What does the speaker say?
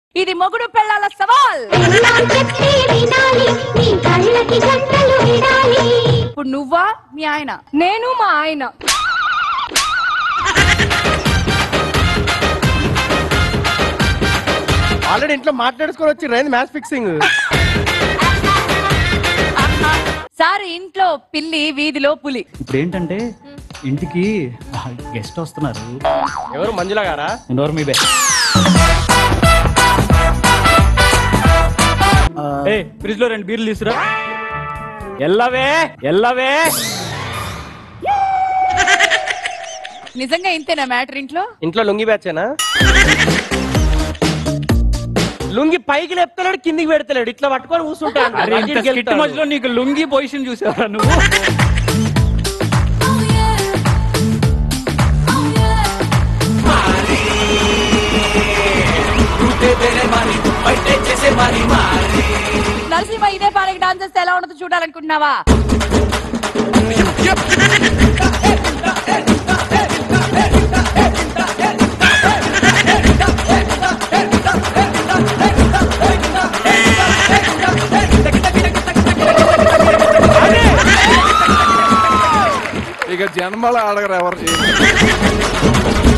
ఇది మొగుడు పెళ్ళాల సవాల్ నా చెప్పే వినాలి నీ కళ్ళకి గంటలు వినాలి ఇప్పుడు నువ్వా మీ ఆయన నేను మా ఆయన ఆల్రెడీ ఇంట్లో మాట్లాడుకొని వచ్చి రైంది మ్యాచ్ ఫిక్సింగ్ సార్ ఇంట్లో పిల్లి వీధిలో పులి ఇప్పుడు ఏంటంటే ఇంటికి గెస్ట్ వస్తున్నారు ఎవరు మంజుల గారా నోరు మీ బే ఏ ఫ్రిడ్జ్ లో రెండు బీర్లు తీసురా ఎల్లవే ఎల్లవే నిజంగా ఇంతేనా మ్యాటర్ ఇంట్లో ఇంట్లో లుంగి బ్యాచేనా లుంగి పైకి లేపుతలేడు కిందికి పెడతలేడు ఇట్లా పట్టుకొని కూర్చుంటాడు అరే ఇంత స్కిట్ మధ్యలో నీకు లుంగి పొజిషన్ చూసావరా నువ్వు నరసింహ ఇదే పాలకి డాన్స్ చేస్తే ఎలా ఉండదో చూడాలనుకుంటున్నావా ఇక జన్మలో అడగరు ఎవరు చేయరు